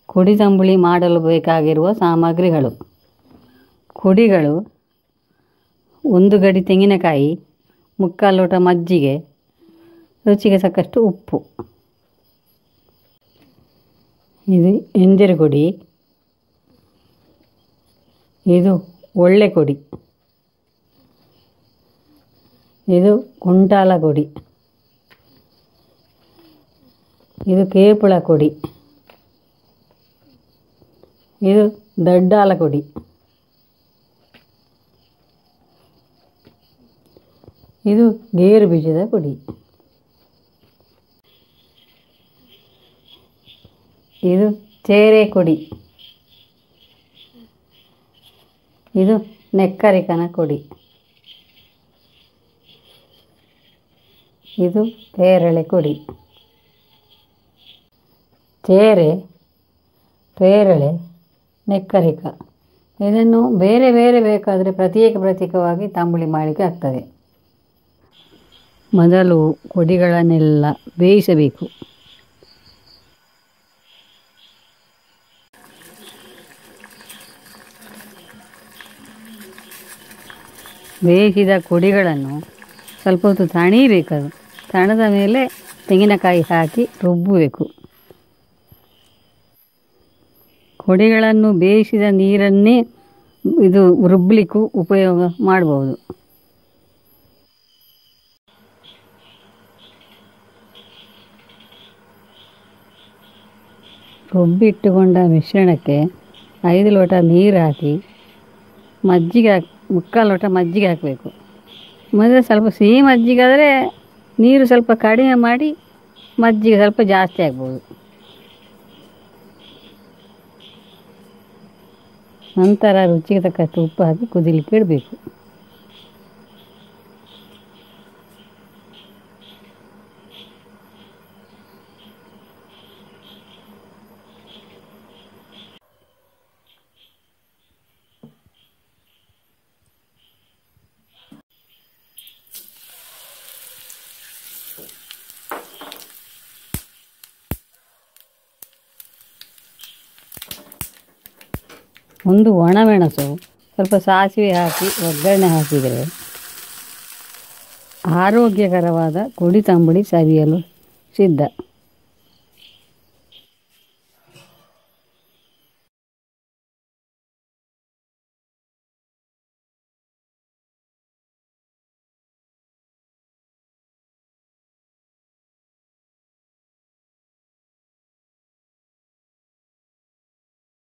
ಕುಡಿ ತಂಬುಳಿ ಮಾಡಲು ಬೇಕಾಗಿರುವ ಸಾಮಗ್ರಿಗಳು ಕುಡಿಗಳು ಒಂದು ಗಡಿ ತೆಂಗಿನಕಾಯಿ ಮುಕ್ಕಾಲು ಲೋಟ ಮಜ್ಜಿಗೆ ರುಚಿಗೆ ತಕ್ಕಷ್ಟು ಉಪ್ಪು ಇದು ಎಂದಿರು ಕೊಡಿ ಇದು ಒಳ್ಳೆ ಕೊಡಿ ಇದು ಕುಂಟಾಲ ಕೊಡಿ ಇದು ಕೇಪುಳ ಕೊಡಿ ಇದು ದಡ್ಡಾಲ ಕೊಡಿ ಇದು ಗೇರು ಬೀಜದ ಕೊಡಿ ಇದು ಚೇರೆ ಕೊಡಿ ಇದು ನೆಕ್ಕರಿಕನ ಕೊಡಿ ಇದು ಪೇರಳೆ ಕೊಡಿ ಚೇರೆ ಪೇರಳೆ ನೆಕ್ಕರಿಕ ಇದನ್ನು ಬೇರೆ ಬೇರೆ ಬೇಕಾದರೆ ಪ್ರತ್ಯೇಕ ಪ್ರತ್ಯೇಕವಾಗಿ ತಂಬುಳಿ ಮಾಡಲಿಕ್ಕೆ ಆಗ್ತದೆ ಮೊದಲು ಕೊಡಿಗಳನ್ನೆಲ್ಲ ಬೇಯಿಸಬೇಕು ಬೇಯಿಸಿದ ಕೊಡಿಗಳನ್ನು ಸ್ವಲ್ಪ ಹೊತ್ತು ತಣಿಬೇಕದು ತಣದ ಮೇಲೆ ತೆಂಗಿನಕಾಯಿ ಹಾಕಿ ರುಬ್ಬಬೇಕು ಕೊಡಿಗಳನ್ನು ಬೇಯಿಸಿದ ನೀರನ್ನೇ ಇದು ರುಬ್ಬಲಿಕ್ಕೂ ಉಪಯೋಗ ಮಾಡ್ಬೋದು ರುಬ್ಬಿಟ್ಟುಕೊಂಡ ಮಿಶ್ರಣಕ್ಕೆ ಐದು ಲೋಟ ನೀರು ಹಾಕಿ ಮಜ್ಜಿಗೆ ಹಾಕಿ ಮುಕ್ಕಾಲು ಲೋಟ ಮಜ್ಜಿಗೆ ಹಾಕಬೇಕು ಮೊದಲು ಸ್ವಲ್ಪ ಸಿಹಿ ಮಜ್ಜಿಗೆ ಆದರೆ ನೀರು ಸ್ವಲ್ಪ ಕಡಿಮೆ ಮಾಡಿ ಮಜ್ಜಿಗೆ ಸ್ವಲ್ಪ ಜಾಸ್ತಿ ಆಗ್ಬೋದು ನಂತರ ರುಚಿಗೆ ತಕ್ಕಷ್ಟು ಉಪ್ಪು ಹಾಕಿ ಕುದಿಲಿಕ್ಕೆ ಇಡಬೇಕು ಒಂದು ಒಣಮೆಣಸು ಸ್ವಲ್ಪ ಸಾಸಿವೆ ಹಾಕಿ ಒಗ್ಗರಣೆ ಹಾಕಿದರೆ ಆರೋಗ್ಯಕರವಾದ ಕುಡಿ ತಂಬುಳಿ ಸವಿಯಲು ಸಿದ್ಧ